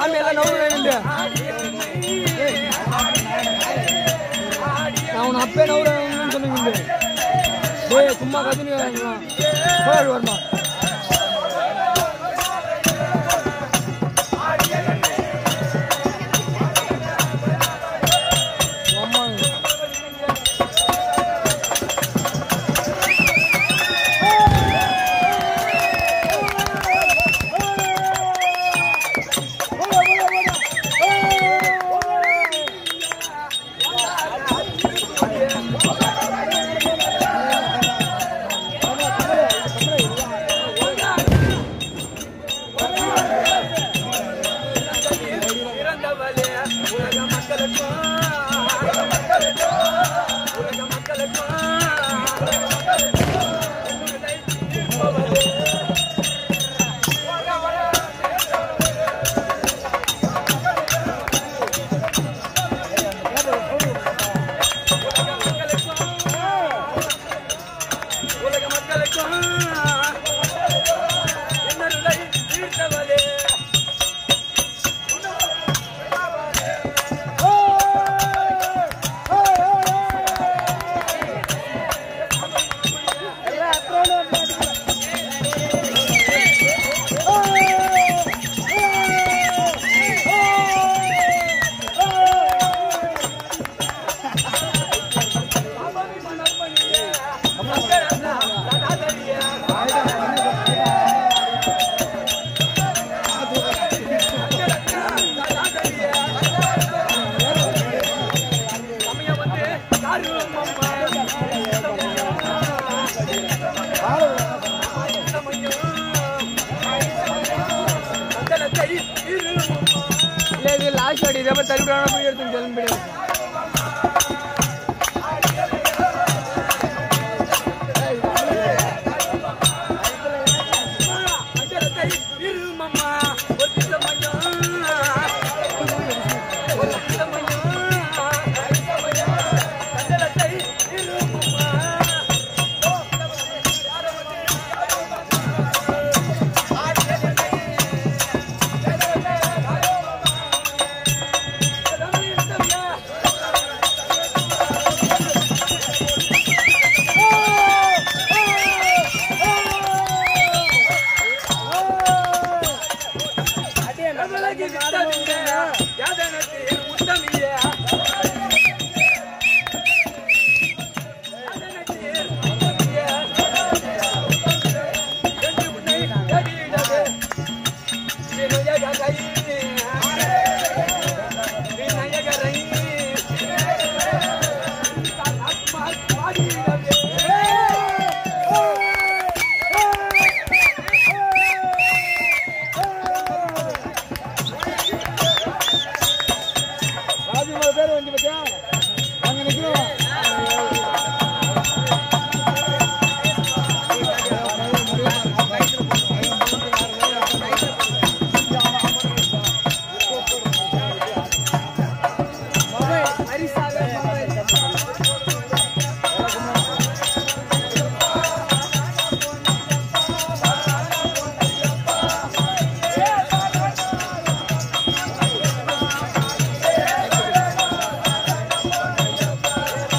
சாமி எல்லாம் நவுறு வேணுண்டு நான் உன்னை அப்பே நவுறு வேணும்னு சொன்னீங்க டேய் சும்மா கத்தினு போயிடு வருமா ஆமாங்க பிறந்தவளே உலக மக்களுக்கும் உலக மக்களுக்கும் உலக உலக மக்களுக்கும் என்னருளை தீர்த்தவளே இல்லை இது லாஸ்ட் அடி இதை தள்ளி விடாம போய் எடுத்து கிளம்பி ராஜ்குமார் பேர் வந்து பத்தியா அங்க நிக்கிறோம் ஆ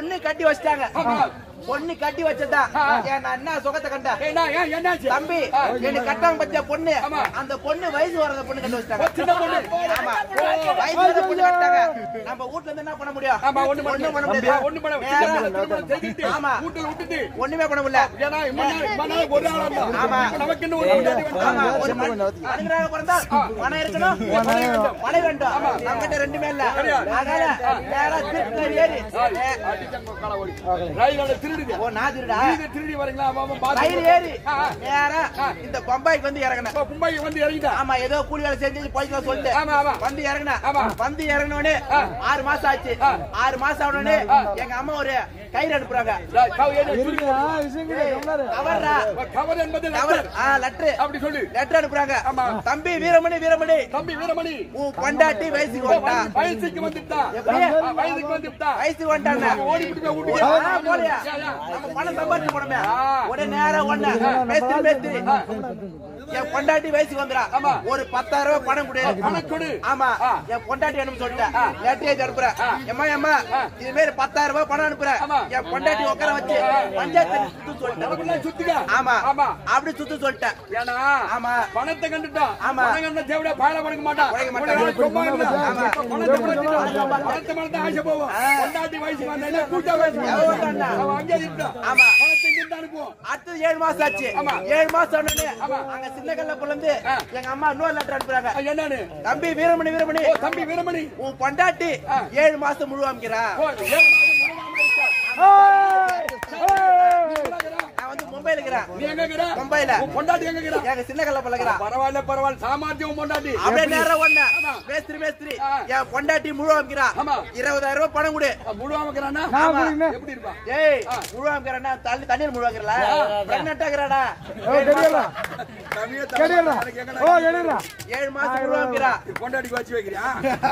பொண்ணு கட்டி வச்சிட்டாங்க பொண்ணு கட்டி வச்சதா என் அண்ணா சுகத்தை கண்டா ஏண்டா, ஏன், என்னாச்சு? தம்பி எனக்கு கட்டாங்க பத்தியா பொண்ணு அந்த பொண்ணு வயசு வரத பொண்ணு கட்டி வச்சிட்டாங்க சின்ன பொண்ணு. ஆமா வயசு வரத பொண்ணு கட்டாங்க நம்ம வீட்ல இருந்து என்ன பண்ண முடியும் ஆமா, ஒண்ணும் பண்ண ஒண்ணும் பண்ண முடியாது. முடியாது ஒண்ணும் பண்ண நேரா முடியாது. திருமணம் செய்துட்டு, ஆமா. வீட்டுல விட்டுட்டு, ஒண்ணுமே பண்ண முடியல ஏன்னா, இம்ம நாள், இம்ம நாள் ஒரு ஆளா இருந்தா. ஆமா. இப்ப நமக்குன்னு ஒரு பொண்டாட்டி ஆமா வந்துட்டாங்க. ஒரு மனு- மனிதனாக பிறந்தா பணம் இருக்கணும் பணம் வேண்டும் பணம் வேண்டும் நம்ம கிட்ட ரெண்டுமே இல்ல அதனால நேரா திருப்பதி ஏறி ஏய், அடிச்சங்க கால ஓடி. ரயிலோட திருடுது. ஓ நான் திருடா நீங்க திருடி வரீங்களா? அவன் அவன் பாத்து- ரயில் ஏறி ஆ, ஆ. நேரா இந்த பம்பாய்க்கு வந்து இறங்கினேன் இப்ப மும்பைக்கு வந்து இறங்கிட்டா. ஆமா ஏதோ கூலி வேலை செஞ்சு போய்க்கலாம் சொல்லிட்டு ஆமா, ஆமா. வந்து இறங்கினா ஆமா. வந்து இறங்கினோடனே ஆறு மாசம் ஆச்சு ஆறு மாசம் ஆனோடனே எங்க அம்மா ஒரு கயிறு அனுப்புறாங்க டேய், கவு ஏறு, சுருட்டு. இருக்குடா, விஷயங்களே கவனாரு. கவர்ரா இப்ப கவர் என்பது கவர் லெட்டர். ஆ லெட்டர் அப்படி சொல்லு லெட்டர் அனுப்புறாங்க ஆமா. தம்பி வீரமணி வீரமணி தம்பி வீரமணி உன் பொண்டாட்டி வயசுக்கு வந்துட்டா வயசுக்கு வந்துட்டா எப்படி? வயசுக்கு வந்துட்டா வயசுக்கு வந்துட்டாங்க ஓடி விட்டு போய் வீட்டுக்கு ஆ, போலியா? யா, யா. நம்ம பணம் சம்பாதிச்சு போனோமே ஆ. உடனே நேரா ஒண்ணு மேஸ்திரி மேஸ்திரி என் பொண்டாட்டி வயசுக்கு வந்துடா ஆமா. ஒரு பத்தாயிரம் ரூபாய் பணம் கொடு பணம் கொடு. ஆமா ஆ. என் பொண்டாட்டி அனுப்பி சொல்லிட்டேன் லெட்டர் அனுப்புறேன் எம்மா எம்மா இது மாதிரி பத்தாயிரம் ரூபாய் பணம் அனுப்புறேன் ஆமா. என் பொண்டாட்டி உட்கார வச்சு பஞ்சாயத்து சுத்து சொல்லிட்டேன் நமக்குள்ள சுத்திக்க ஆமா ஆமா அப்படி சுத்து சொல்லிட்டேன் ஏன்னா ஆமா. பணத்தை கண்டுட்டான் ஆமா. பணம் கண்ட தேவடைய பாயல படுக்க மாட்டான் படுக்க மாட்டான். இவ்வளவு நாள் சும்மா இருந்தா. ஆமா. இப்ப பணத்தை படுத்திட்டான். பணத்தை மேல தான் ஆசை போகும் பொண்டாட்டி வயசுக்கு வந்தா கூட்ட வயசுக்கு எவன் வந்தா. வந்தான்டா? அவன் அங்கே இருந்தான் ஆமா. பணத்தை இங்கிருந்து அனுப்புவோம் அடுத்தது ஏழு மாசம் ஆச்சு ஆமா. ஏழு மாசம் ஆனோடனே அங்க சின்ன கல்லப்புல இருந்து எங்க அம்மா இன்னொரு லெட்டர் அனுப்புறாங்க அது என்னன்னு தம்பி வீரமணி வீரமணி ஓ தம்பி வீரமணி உன் பொண்டாட்டி ஏழு மாசம் முழு அமைக்கிறா ஓ ஏழு மாதம் முழுவதும் இருக்கா. ஏய்! நான் வந்து மும்பைல இருக்கிறேன் நீ எங்க இருக்கிற மும்பைல உன் பொண்டாட்டி எங்க இருக்கிற எங்க சின்ன கல்லப்புல இருக்கிறா பரவாயில்ல பரவாயில்ல சாமர்த்தியம் பொண்டாட்டி அப்படியே நேரம் ஒண்ணு ஆமா. மேஸ்திரி மேஸ்திரி ஆ. என் பொண்டாட்டி முழு அமைக்கிறா ஆமா. இருபதாயிரம் ரூபாய் பணம் கொடு முழு அமைக்கிறானா நான் குடிக்கிறேன். எப்படி இருப்பான் ஏய் முழு அமைக்கிறா தண்ணி தண்ணீர் முழு வைக்கிறல பிரெக்னென்ட் ஆகிறாடா ஓ, கெடியலா. கம்மியா கெடியலா. தரேன். எனக்கு ஓ, என்ன கெடியலா. ஏழு மாசம் முழு அமைக்கிறா பொண்டாட்டிக்கு வச்சு வைக்கிறியா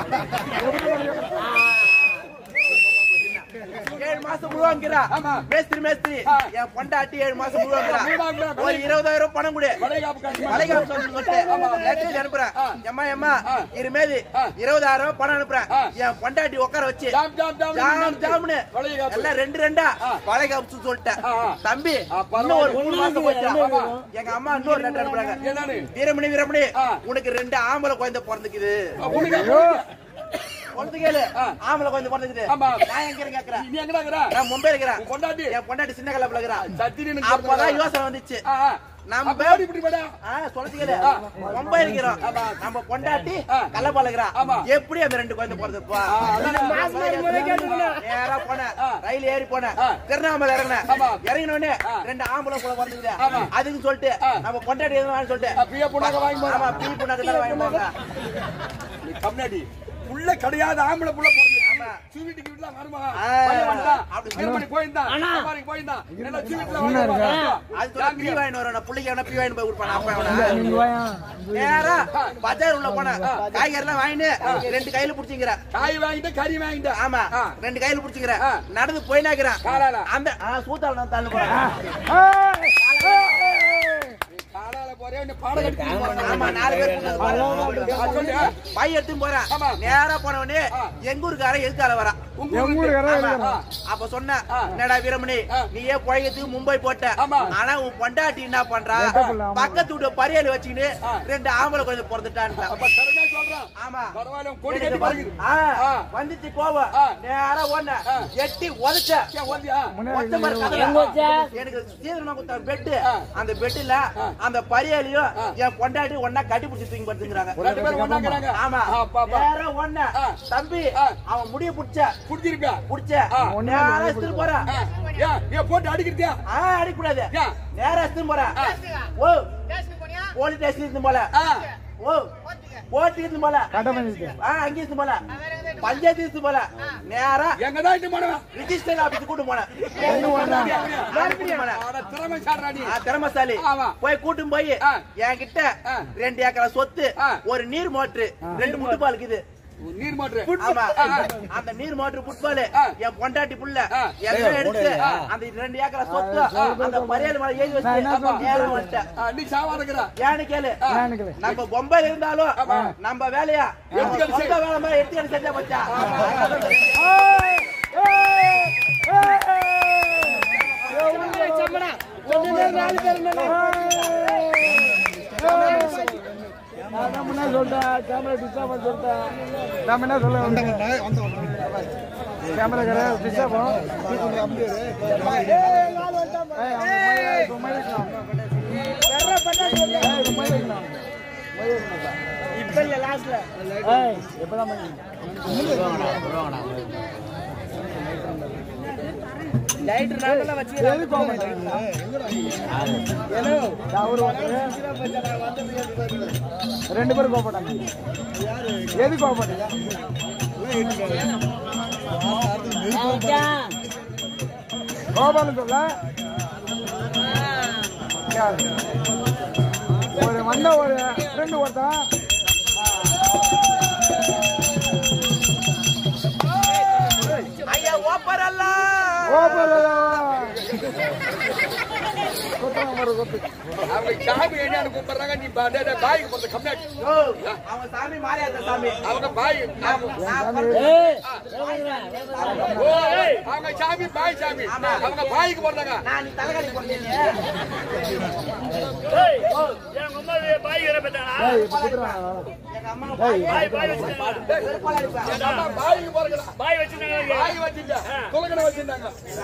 ஏழு மாசம் முழு அமைக்கிறா ஆமா. மேஸ்திரி மேஸ்திரி ஆ. என் பொண்டாட்டி ஏழு மாசம் முழு அமைக்கிறா முழு அமைக்கிறா. ஒரு இருபதாயிரம் ரூபாய் பணம் கொடு வளைகாப்பு காசு. மலைகாப்பு சொல்லிட்டு லெட்டர் அனுப்புறேன் எம்மா எம்மா இருமேதி இருபதாயிரம் ரூபாய் பணம் அனுப்புறேன் என் பொண்டாட்டி உட்கார வச்சு ஜாம், ஜாம், ஜாம். ஜாம் ஜாம்னு வளைகாப்பு. எல்லாம் ரெண்டு ரெண்டா வளைகாப்பு சொல்லிட்டேன் ஆ, ஆ. தம்பி ஆ, பரவாயில்ல. இன்னும் ஒரு மூணு மாசம் போச்சு ஆமா. எங்க அம்மா இன்னொரு லெட்டர் அனுப்புறாங்க என்னன்னு வீரமணி வீரமணி ஆ. உனக்கு ரெண்டு ஆம்பளை குழந்தை பிறந்துக்குது உனக்கு குழந்தை கேளு ஆம்பளை குழந்தை பிறந்துக்குது ஆமா. நான் எங்க இருக்கேன் கேக்குறேன் நீ எங்கடா இருக்கிற நான் மும்பைல இருக்கிறேன் உன் பொண்டாட்டி என் பொண்டாட்டி சின்ன கல்லப்புல இருக்கிறான் சத்திரி எனக்கு அப்பதான் யோசனை வந்துச்சு ஆ, ஆ. நம்ம அப்ப ஓடி இப்படி போடா. ஆ, சொல்றதுக்கு ரொம்ப இருக்கிறோம் நம்ம பொண்டாட்டி கள்ளப்பாலுக்கிறா ஆமா. எப்படி அந்த ரெண்டு குழந்தை போறதுப்பா அதான் நேரா போனேன் ரயில் ஏறி போனேன் ஆ. திருவண்ணாமலை இறங்கினேன் ஆமா. இறங்கின உடனே ஆ. ரெண்டு ஆம்பளை கூட பிறந்துக்குது ஆமா. அதுக்கு சொல்லிட்டு நம்ம பொண்டாட்டி எதுவும் வேணும்னு சொல்லிட்டு பிய புண்ணாக்க வாங்கி போடா. ஆமா பீ புண்ணாக்கு தான் வாங்கி போங்க நீ கம்னாடி. புள்ள கிடையாது ஆம்பளை புள்ள பிறந்துச்சு. ஆமா. சீவிட்டு வீட்டுல வருமா? ஆ. பையன் வந்தான். அப்படி வீரமணி போயிருந்தான். சவாரிக்கு போயிருந்தான். எல்லாம் சீவிட்டுல வருமா? அது சொல்ல பீ வாங்கிட்டு வரேன் நான் பிள்ளைக்கு எவனா பீ வாங்கிட்டு போய் கொடுப்பான் அப்பா எவனா நீங்க வாயா. நேரா பஜார் உள்ள போனேன் காய்கறி எல்லாம் வாங்கிட்டு ரெண்டு கையில புடிச்சிங்கிற காய் வாங்கிட்டு கறி வாங்கிட்டு ஆமா ஆ. ரெண்டு கையில புடிச்சுக்கிற ஆ. நடந்து போயினாக்கிறேன் காலால. அந்த ஆ, சூத்தால நான் தள்ளு போறேன் ஏய்! ஏய்! காலால போறேன் நீ பாடம் கட்டி ஆமா நாலு பேர் கூட்டத்துக்கு போறேன். சொல்லு பை எடுத்து போறேன் ஆமா. நேரா போன உடனே ஆ. எங்க ஊருக்கார எதுக்கால வரா உங்க என் ஊருக்கு. ஊருக்காரன் ஆமா. இருக்கிறான். அப்ப சொன்ன ஆ. என்னடா வீரமணி ஆ. நீ ஏன் பழையத்துக்கு மும்பை போட்ட ஆமா. ஆனா உன் பொண்டாட்டி என்ன பண்றா வெட்ட புள்ள, ஆமா. பக்கத்து வீட்டு பரியல் வச்சுக்கிட்டு ஆ. ரெண்டு ஆம்பளை கொஞ்சம் பிறந்துட்டான் அப்ப திறமையா சொல்றான். ஆமா பரவாயில்ல, உன் கொடி கட்டி பாருங்க. ஆ, ஆ. வந்துச்சு கோவம் ஆ. நேரா ஓடுன ஆ. எட்டி உதச்ச ஏன் ஓந்தியா? ஒத்த மாதிரி கதவை. எனக்கு சீதனமா கொடுத்த பெட்டு ஆ. அந்த பெட்டுல அந்த பரியாலையும் என் பொண்டாட்டி ஒன்னா கட்டி பிடிச்சி தூக்கி படுத்துங்கிறாங்க ரெண்டு பேரும் ஒண்ணாங்கறாங்க. ஆமா ஆ, பாப்பா. நேரா ஒண்ண ஆ. தம்பி ஆ. அவன் முடிய புடிச்ச புடிச்சிருப்பியா? புடிச்ச ஆ. நேரா எடுத்துட்டு போறான் ஆ. ஏன், ஏன் போட்டு அடிக்கிறதியா? ஆ அடிக்க கூடாது ஏன்? நேரா எடுத்துட்டு போறான் ஆ. ஓ போலீஸ் ஸ்டேஷன் இருந்து போல ஆ. ஓ கோர்ட்டு இருந்து போல கட்ட பண்ணிட்டு. ஆ அங்க இருந்து போல பஞ்சாயத்து இருந்து போல நேரா எங்கதான் இட்டு போனவன்? ரிஜிஸ்டர் ஆபீஸ் கூட்டு போனேன் அப்படியா, அப்படியா? மறுபடியும் போனேன். அட, திறமைசாலிடா நீ. ஆ, திறமசாலி ஆமா. போய் கூட்டும் போய் ஆ. என்கிட்ட ஆ. ரெண்டு ஏக்கரா சொத்து ஆ. ஒரு நீர் மோட்டரு ரெண்டு முட்டுப்பால் இருக்குது ஒரு நீர் மோட்டரு. ஆமா ஆ, ஆ. அந்த நீர் மோட்டர் புட்பால் ஆ. என் பொண்டாட்டி புள்ள ஆ. எல்லாம் எடுத்து அந்த ரெண்டு ஏக்கரா சொத்து அந்த பரியல் மேல ஏறி நான் என்ன வச்சு நேரம் வந்துட்டேன் ஆ, நீ சாவா இருக்கிற. ஏன்னு கேளு ஏன்னு கேளு. நம்ம பொம்பைல இருந்தாலும் நம்ம வேலையா நம்ம எடுத்துக்கிட்டு சொந்த வேலை மாதிரி எடுத்து செஞ்சா பச்சா ஏய்! ஏய்! ஏய்! நான் முன்னாடி சொல்லிட்டேன் கேமரா டிஸ்டர்ப் பண்ண சொல்லிட்டேன் நான் என்ன சொல்ல கேமரா கடை டிஸ்டர்ப் இப்ப இல்ல லாஸ்ட்ல எப்பதான் லைட் நாட்ல வச்சுக்கிறேன் ரெண்டு பேரும் கோபப்பட்டாங்க எது கோபப்பட்டீங்க கோபாலன் சொல்ல யாரு? ஒரு வந்த ஒரு ஃப்ரெண்டு ஒருத்தன் ஐயா ஓப்பர் அல்ல கோபாலன் கொத்துறான் ஒரு கொத்து அவங்க சாமி என்னன்னு கூப்பிடுறாங்க நீ பா- டேய், டேய், பாய்க்கு போறது கம்மியாச்சு ஓ, அவங்க சாமி மாறியாத்த சாமி அவங்க பாய் நான் நான் ஓ, ஏய், அவங்க சாமி பாய் சாமி அவங்க பாய்க்கு போடுறாங்க நான் நீ தலைகாணி போட்டீங்க ஏய் இப்ப குத்துறான் எங்க அம்மா பாய் பாய் செருப்பால அடிப்பேன் நம்ம பாய்க்கு போறீங்களா பாய் வச்சிருந்தாங்க பாய் வச்சிருந்தாங்க துலகனை வச்சிருந்தாங்க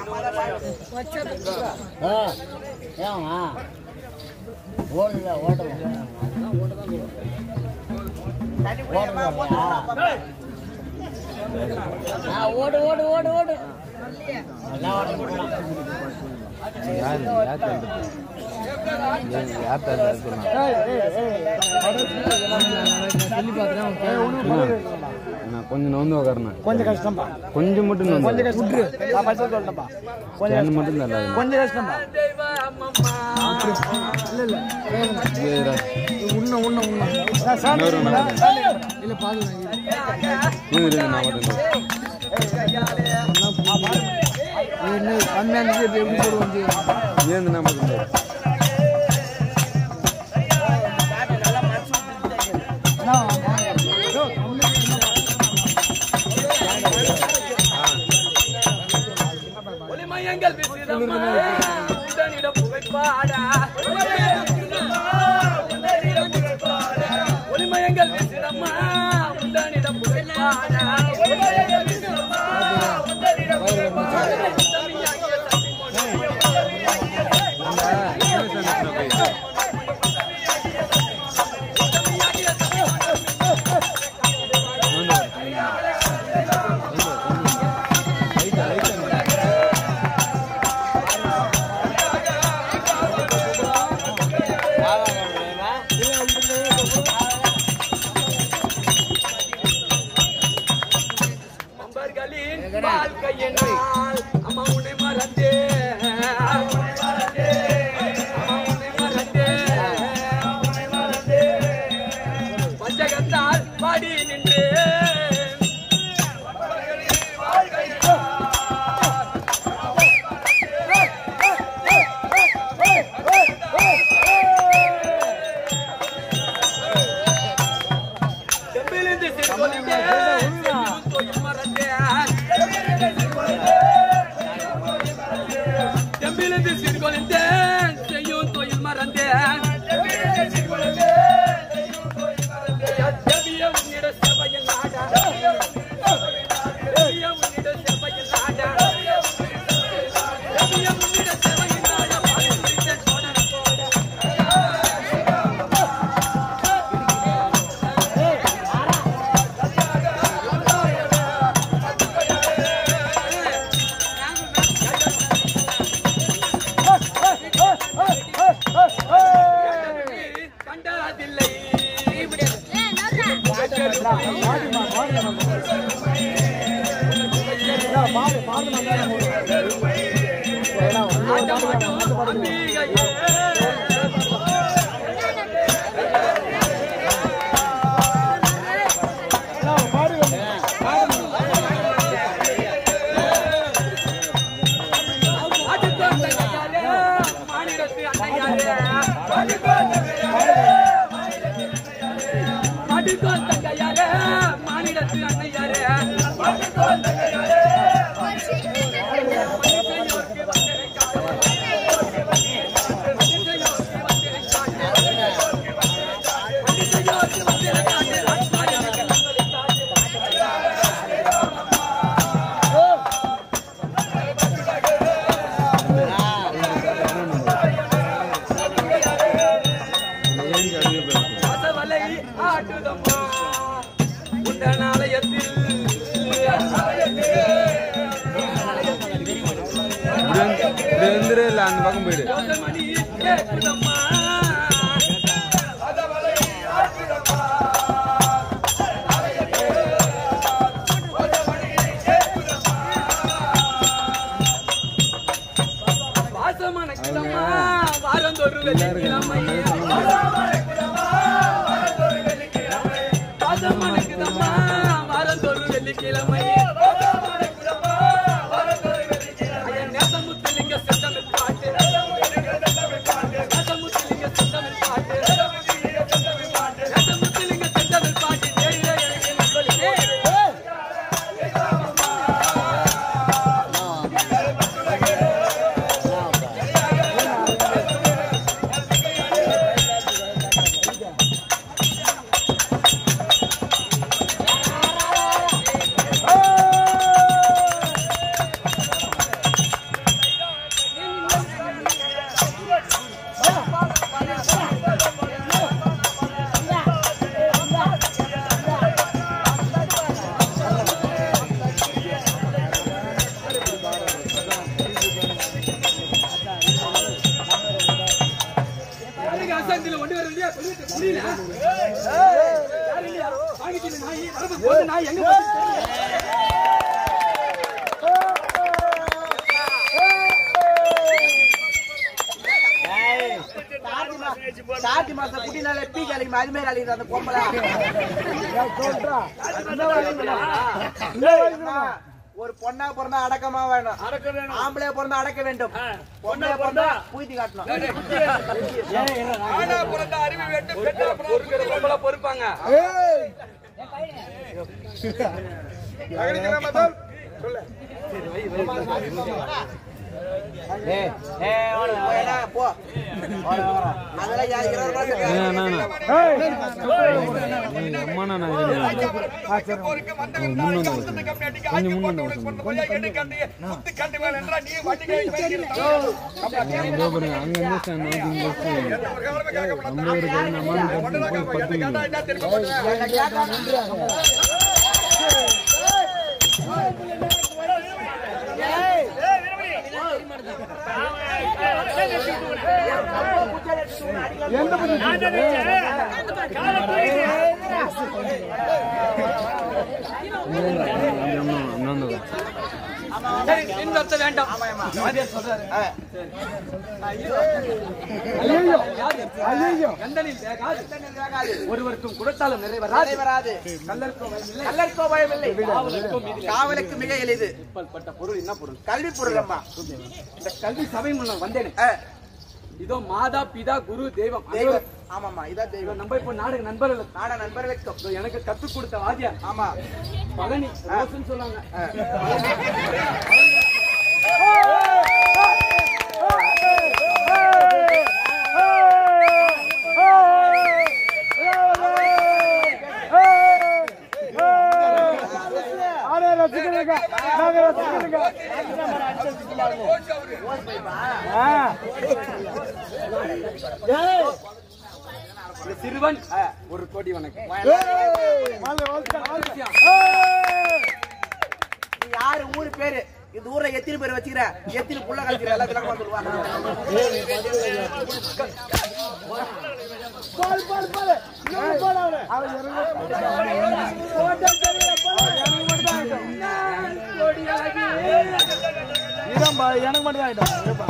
தண்ணி குடிக்காம போட்டுக்கலாம் அப்பப்ப. ஓடு ஓடு ஓடு ஓடு நான் கொஞ்சம் நோந்து உக்காரணேன் கொஞ்சம் கஷ்டம்பா கொஞ்சம் மட்டும் நோந்து கொஞ்சம் கஷ்டம் நான் ஃபர்ஸ்ட் சொல்லிட்டேன்பா கொஞ்சம் ரெண்டு மட்டும் நல்லா கொஞ்சம் கஷ்டம்பா இல்ல இல்ல உண்ண உண்ண உண்ண நான் சாப்பிட்டேன் இல்ல பால் நான் மட்டும் என்ன கம்மியா இருந்துச்சு எப்படி போடுவோம் ஏந்து நான் மட்டும் ஒளிமயங்கள் விசிறம்மா உடனிடம் புகைப்பாடா ஒளிமயங்கள் விசிறம்மா உடனிடம் புகைப்பாடா ஒளிமயங்கள் விசிறம்மா உடனிடம் புகைப்பாடா அம்பர்களின் வாழ்க்கையினால் அம்மா உன்னை மறந்தே உன்னை மறந்தே, அம்மா உன்னை மறந்தே, உன்னை மறந்தே. பஞ்சகத்தால் பாடி நின்று செம்பிலிருந்து சிறுகொலிந்தே, செல்லும் தொழில் மறந்தே. செம்பிலிருந்து சிறுகொலிந்தேன் செய்யும் தொழில் மறந்தேன் தேவிய உன்னிட செவையில் நாடா தேவிய உன்னிட செவையில் நாடா தேவிய உன்னிட செவையில் நாடா பால் குடித்த சோழன் போல. கண்டதில்லை ஆட்டமாட்டம் அம்பிகையே மாநிலத்து அன்னையாரே மாட்டுக்கோல் தங்கையாரே மாநிலத்து அன்னையாரே Thank you. இது வந்துரு இல்ல அந்த பக்கம் போயிடு வாசமணக்குதம்மா வாரந்தொரு வெள்ளிக்கிழமை வாசமணக்குதம்மா வாரந்தொரு வெள்ளிக்கிழமை ஐயா, நேசமுத்துலிங்க செந்தமிழ் பாட்டு நேசமுத்துலிங்க செந்தமிழ் பாட்டு நேசமுத்துலிங்க செந்தமிழ் பாட்டு தேயிலை எனக்கு நண்பர்களே. யாருக்கு அசாந்தில ஒண்ணு வர இல்லையா? சொல்லிட்டு புரியல. யாரு இல்லையா? வாங்கிட்டு இந்த நாய், வரப்பு போட்ட நாய் எங்க போச்சு? சாத்தி மாசம் குட்டினால பீ கலைக்கு அது மாதிரி அழியுது அந்த பொம்பளை அம்மா, ஒரு பொண்ணா பிறந்தா அடக்கமா வேணும் ஆம்பளையா பிறந்தா அடக்க வேண்டும் பொண்ணா பிறந்தா பூத்தி காட்டணும் ஆனா பிறந்த அறிவு வேண்டும் பெற்றா பிறந்த பொம்பளை பொறுப்பாங்க நகரிக்கிற மதம் சொல்லு போயடா, போ அதெல்லாம் யாரு இருபது ரூபா ஏய், அம்மாண்ணா நான் இது போருக்கு வந்தவன் தான் காசு கம்மி அடிக்க ஆக்கி போட்டு உனக்கு கொண்டு போய் எடு கண்டு முத்து கண்டு மேல என்றா நீ வட்டி கை வைக்கிறீங்க இதோ பாருங்க அங்க இருந்து stand வந்து இங்க வச்சு நம்ம ஒரு கை நம்ம போய் படுத்துங்க அண்ணா சரி பின்வர்த்த வேண்டாம் கந்தனில் வேகாது. ஒருவருக்கும் குடத்தாலும் நிறைவராது வராது கல்லற்கோ பயம் இல்லை காவலுக்கு மிக எளிது பட்ட பொருள் என்ன பொருள் கல்வி பொருள் அம்மா இந்த கல்வி சபை முன்ன வந்தேனே ஆ, இதோ மாதா பிதா குரு தெய்வம் தெய்வம் ஆமாம்மா இதான் தெய்வம் நம்ம இப்போ நாடக நண்பர்கள் நாட நண்பர்களுக்கும் இதோ எனக்கு கத்துக் கொடுத்த வாத்தியார் ஆமா பழனி ரோசன் சொன்னாங்க இந்த சிறுவன் ஒரு கோடி வணக்கம் நீ யாரு ஊரு பேரு இந்த ஊர்ல எத்தனை பேர் வச்சுக்கிற எத்தனை புள்ள கழிக்கிற எல்லாத்துக்கும் வந்துருவாங்க எனக்கு மட்டும் ஆயிடும்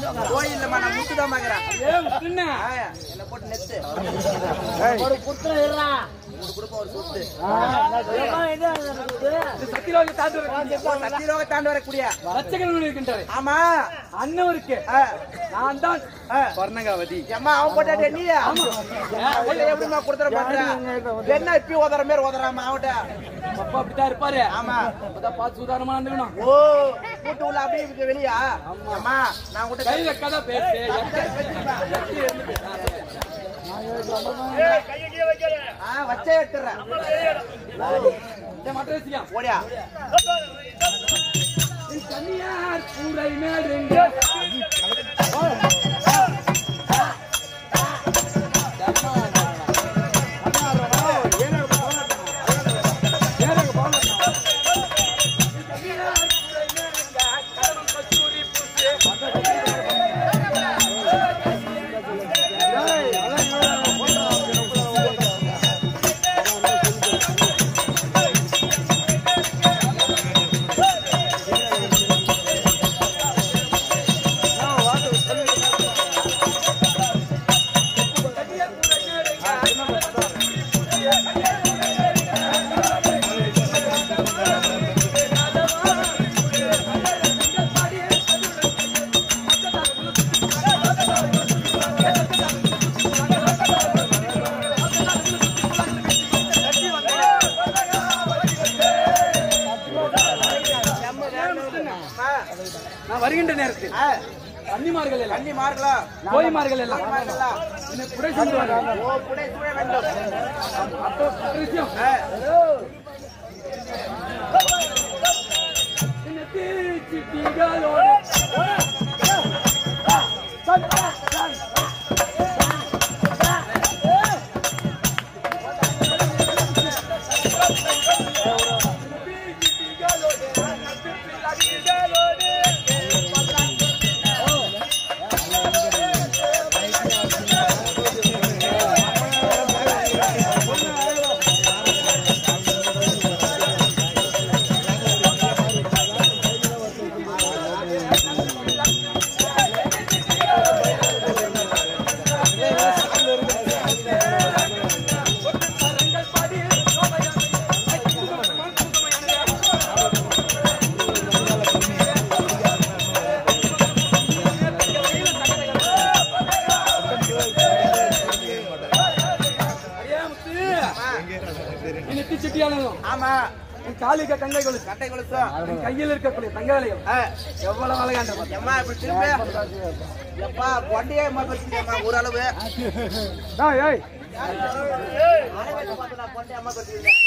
கோயில்லம்மா நான் முட்டுதான் பாக்குறேன் ஏன் சின்ன என்ன போட்டு நெத்து ஒரு புத்திரம் இருறா. ஒரு குடுப்பம் ஒரு சொத்து ஏம்மா, இது இருக்குது? சத்தியலோக தாண்டு சத்தியலோக தாண்டு வரக்கூடிய ரச்சகன் இருக்கின்றாரு ஆமா அண்ணவருக்கு ஆ, நான் தான் ஆ. வர்ணகாவதி ஏம்மா அவன் போட்டாட்டே நீ அவன்கிட்ட எப்படிம்மா கொடுத்துட பண்ற என்ன இப்பயும் உதற மாதிரி உதறாம அவன்கிட்ட அப்பா அப்படித்தான் இருப்பாரு ஆமா அப்பதான் பார்த்து சுதாரணமா இருந்துக்கணும் ஓ கூட்டு உள்ள அப்படியே இருக்கு வெளியா அம்மா நான் கூட கையில கதை பேசு ஆ வச்சே எடுத்துறேன் மட்டும் வச்சுக்கா ஓடியா தனியார் கூரை மேடுங்க நான் வருகின்ற நேரத்தில் கன்னிமார்கள் எல்லாம் கண்ணி மார்க்கலாம் கோயிமார்கள் எல்லாம் மார்க்கலாம் என்னை புடை செல்வார்கள் ஓ புடை சுட வேண்டும் அப்போ ஒரு விஷயம் ஆ. என்ன தீச்சிட்டிகளோடு ஐயா முத்து என்ன தீச்சிட்டியானதும் ஆமா என் காலிக்க கங்கை கொலுசு கட்டை கொலுசும் என் கையில் இருக்கக்கூடிய தங்காலயம் ஆ. எவ்வளவு அழகான்ற பாரு. எம்மா இப்படி திருப்பி எப்பா கொண்டையே அம்மா பறிச்சுக்கம்மா ஒரு அளவு டேய், ஏய் அளவு பார்த்து நான் கொண்டை அம்மா பறிச்சுக்கிறேன்